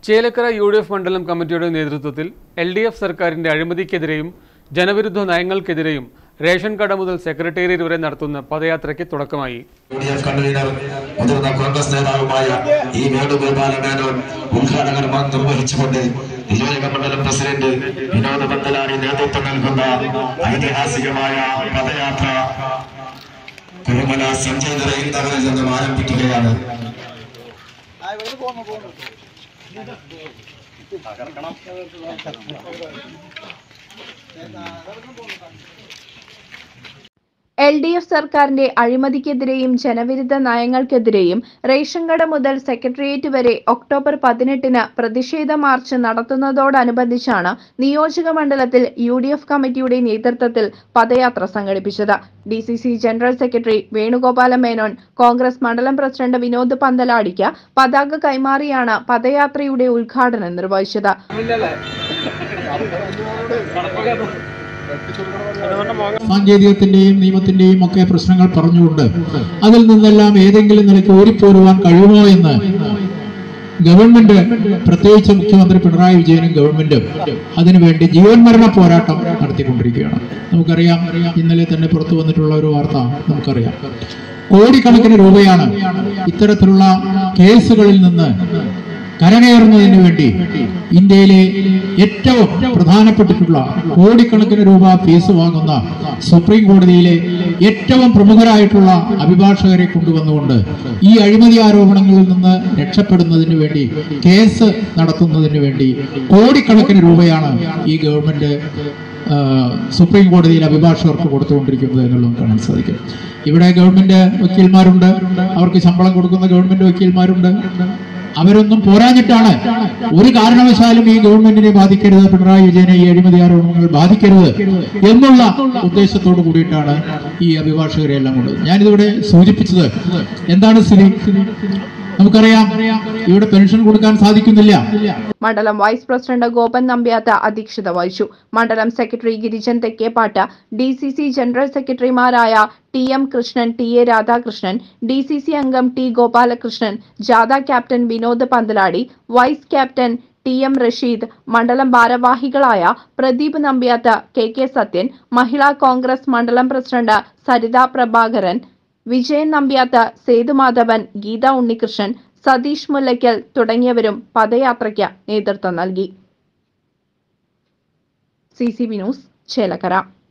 Chelakkara U D F മണ്ഡലം കമ്മിറ്റിയുടെ നേതൃത്വത്തിൽ എൽ ഡി എഫ് സർക്കാരിന്റെ അഴിമതിക്കെതിരെയും ജനവിരുദ്ധ നയങ്ങൾക്കെതിരെയും റേഷൻ കട മുതൽ സെക്രട്ടേറിയറ്റ് വരെ നടത്തുന്ന പദയാത്രയ്ക്ക് തുടക്കമായി യു ഡി എഫ് കൺവീനർ മുതിർന്ന കോൺഗ്രസ് നേതാവുമായ ഈ വേണുഗോപാല മേനോൻ ഉദ്ഘാടനം നിർവഹിച്ചുകൊണ്ട് നിയോജക മണ്ഡലം പ്രസിഡന്റ് വിനോദ പന്തലാണി നേതൃത്വം നൽകുന്ന ഐതിഹാസികമായ പദയാത്ര കുരുമല സഞ്ജയ് റെയിൽ നഗറിൽ നിന്നും ആരംഭിക്കുകയാണ് എൽ ഡി എഫ് സർക്കാരിന്റെ അഴിമതിക്കെതിരെയും ജനവിരുദ്ധ നയങ്ങൾക്കെതിരെയും റേഷൻ കട മുതൽ സെക്രട്ടേറിയറ്റ് വരെ ഒക്ടോബർ പതിനെട്ടിന് പ്രതിഷേധ മാർച്ച് നടത്തുന്നതോടനുബന്ധിച്ചാണ് നിയോജക മണ്ഡലത്തിൽ യു ഡി എഫ് കമ്മിറ്റിയുടെ നേതൃത്വത്തിൽ പദയാത്ര സംഘടിപ്പിച്ചത് D C C general secretary Venugopala Menon Congress മണ്ഡലം പ്രസിഡന്റ് വിനോദ് പന്തലാടിക്ക് പതാക കൈമാറിയാണ് പദയാത്രയുടെ ഉദ്ഘാടനം നിർവഹിച്ചത് സാങ്കേതികത്തിന്റെയും നിയമത്തിന്റെയും ഒക്കെ പ്രശ്നങ്ങൾ പറഞ്ഞുകൊണ്ട് അതിൽ നിന്നെല്ലാം ഏതെങ്കിലും നിലയ്ക്ക് ഓടിപ്പോരുവാൻ കഴിയുമോ എന്ന് ഗവൺമെന്റ് പ്രത്യേകിച്ച് മുഖ്യമന്ത്രി പിണറായി വിജയനും ഗവൺമെന്റും അതിനുവേണ്ടി ജീവൻ മരണ പോരാട്ടം നടത്തിക്കൊണ്ടിരിക്കുകയാണ് നമുക്കറിയാം ഇന്നലെ തന്നെ പുറത്തു വന്നിട്ടുള്ള ഒരു വാർത്ത നമുക്കറിയാം കോടിക്കണക്കിന് രൂപയാണ് ഇത്തരത്തിലുള്ള കേസുകളിൽ നിന്ന് കരകയറുന്നതിന് വേണ്ടി ഇന്ത്യയിലെ ഏറ്റവും പ്രധാനപ്പെട്ടിട്ടുള്ള കോടിക്കണക്കിന് രൂപ ഫീസ് വാങ്ങുന്ന സുപ്രീം കോടതിയിലെ ഏറ്റവും പ്രമുഖരായിട്ടുള്ള അഭിഭാഷകരെ കൊണ്ടുവന്നുകൊണ്ട് ഈ അഴിമതി ആരോപണങ്ങളിൽ നിന്ന് രക്ഷപ്പെടുന്നതിന് വേണ്ടി കേസ് നടത്തുന്നതിന് വേണ്ടി കോടിക്കണക്കിന് രൂപയാണ് ഈ ഗവൺമെന്റ് ആ, സുപ്രീം കോടതിയിൽ അഭിഭാഷകർക്ക് കൊടുത്തുകൊണ്ടിരിക്കുന്നത് എന്നുള്ളത് കാണാൻ സാധിക്കും ഇവിടെ ഗവൺമെന്റ് വക്കീൽമാരുണ്ട് അവർക്ക് ശമ്പളം കൊടുക്കുന്ന ഗവൺമെന്റ് വക്കീൽമാരുണ്ട് അവരൊന്നും പോരാഞ്ഞിട്ടാണ് ഒരു കാരണവശാലും ഈ ഗവൺമെന്റിനെ ബാധിക്കരുത് പിണറായി വിജയനെ ഈ അഴിമതി ആരോപണങ്ങൾ ബാധിക്കരുത് എന്നുള്ള ഉദ്ദേശത്തോട് കൂടിയിട്ടാണ് ഈ അഭിഭാഷകരെ എല്ലാം കൊണ്ടത് ഞാനിതിവിടെ സൂചിപ്പിച്ചത് എന്താണ് സ്ഥിതി നമുക്കറിയാം ഇവിടെ പെൻഷൻ കൊടുക്കാൻ സാധിക്കുന്നില്ല മണ്ഡലം വൈസ് പ്രസിഡന്റ് ഗോപൻ നമ്പ്യാത്ത അധ്യക്ഷത വഹിച്ചു മണ്ഡലം secretary Girijan Thekkepat D C C general സെക്രട്ടറിമാരായ T M Krishnan T A Radhakrishnan D C C അംഗം ടി ഗോപാലകൃഷ്ണൻ ജാഥ captain Vinod Panthaladi vice captain T M Rasheed മണ്ഡലം ഭാരവാഹികളായ Pradeep Nambiath K K Sathyan Mahila Congress മണ്ഡലം പ്രസിഡന്റ് സരിത പ്രഭാകരൻ വിജയൻ നമ്പ്യാത്ത് സേതുമാധവൻ ഗീത ഉണ്ണികൃഷ്ണൻ സതീഷ് മുല്ലയ്ക്കൽ തുടങ്ങിയവരും പദയാത്രയ്ക്ക് നേതൃത്വം നൽകി C C B news Chelakkara